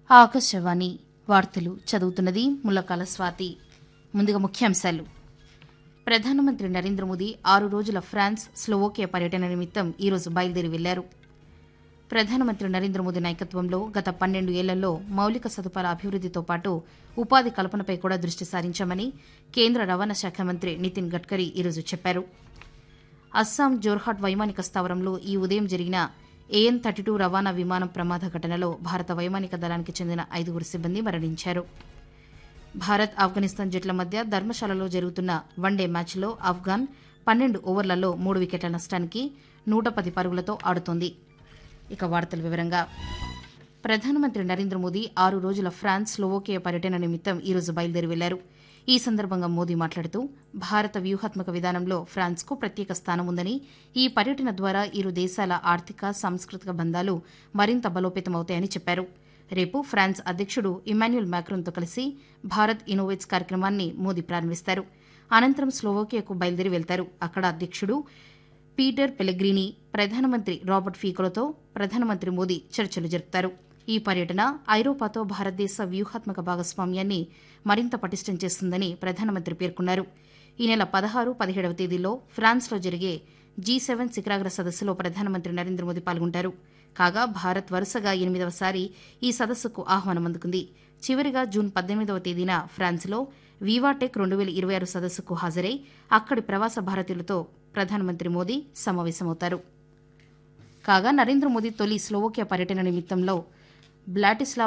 ఆకాశవాణి వార్తలు చదువుతున్నది ముల్లకాల స్వాతి ముందుగా ముఖ్యాంశాలు ప్రధానమంత్రి నరేంద్ర మోదీ ఆరు రోజుల ఫ్రాన్స్ స్లోవోకియా పర్యటన నిమిత్తం ఈరోజు బయలుదేరి వెళ్లారు ప్రధానమంత్రి నరేంద్ర మోదీ నాయకత్వంలో గత పన్నెండు ఏళ్లలో మౌలిక సదుపాయాల అభివృద్దితో పాటు ఉపాధి కల్పనపై కూడా దృష్టి సారించామని కేంద్ర రవాణా శాఖ మంత్రి నితిన్ గడ్కరీ ఈరోజు చెప్పారు అస్సాం జోర్హాట్ వైమానిక స్థావరంలో ఈ ఉదయం జరిగిన ఏఎన్ థర్టీ టూ రవాణా విమానం ప్రమాద ఘటనలో భారత వైమానిక దళానికి చెందిన ఐదుగురు సిబ్బంది మరణించారు భారత్ ఆఫ్ఘనిస్తాన్ జట్ల మధ్య ధర్మశాలలో జరుగుతున్న వన్డే మ్యాచ్లో ఆఫ్ఘాన్ పన్నెండు ఓవర్లలో మూడు వికెట్ల నష్టానికి నూట పది పరుగులతో ఆడుతోంది ఇక వార్తల వివరంగా ప్రధానమంత్రి నరేంద్ర మోదీ ఆరు రోజుల ఫ్రాన్స్ స్లోవోకియా పర్యటన నిమిత్తం ఈరోజు బయలుదేరి వెళ్లారు ఈ సందర్భంగా మోదీ మాట్లాడుతూ భారత వ్యూహాత్మక విధానంలో ఫ్రాన్స్కు ప్రత్యేక స్థానం ఉందని ఈ పర్యటన ద్వారా ఇరు దేశాల ఆర్థిక సాంస్కృతిక బంధాలు మరింత బలోపేతమవుతాయని చెప్పారు రేపు ఫ్రాన్స్ అధ్యక్షుడు ఇమాన్యుల్ మ్యాక్రోన్తో కలిసి భారత్ ఇన్నోవేట్స్ కార్యక్రమాన్ని మోదీ ప్రారంభిస్తారు అనంతరం స్లోవోకియాకు బయలుదేరి వెళ్తారు అక్కడ అధ్యక్షుడు పీటర్ పెలెగ్రీని ప్రధానమంత్రి రాబర్ట్ ఫీకోలతో ప్రధానమంత్రి మోదీ చర్చలు జరుపుతారు ఈ పర్యటన ఐరోపాతో భారతదేశ వ్యూహాత్మక భాగస్వామ్యాన్ని మరింత పటిష్టం చేస్తుందని ప్రధానమంత్రి పేర్కొన్నారు ఈ నెల పదహారు పదిహేడవ తేదీల్లో ఫ్రాన్స్లో జరిగే జీ సెవెన్ శిఖరాగ్ర సదస్సులో ప్రధానమంత్రి నరేంద్ర మోదీ పాల్గొంటారు కాగా భారత్ వరుసగా ఎనిమిదవసారి ఈ సదస్సుకు ఆహ్వానం అందుకుంది చివరిగా జూన్ పద్దెనిమిదవ తేదీన ఫ్రాన్స్లో వివాటెక్ రెండు వేల ఇరవై ఆరు సదస్సుకు హాజరై అక్కడి ప్రవాస భారతీయులతో ప్రధానమంత్రి మోదీ సమావేశమవుతారు కాగా నరేంద్ర మోదీ తొలి స్లోవోకియా పర్యటన నిమిత్తంలో బ్లాటిస్లా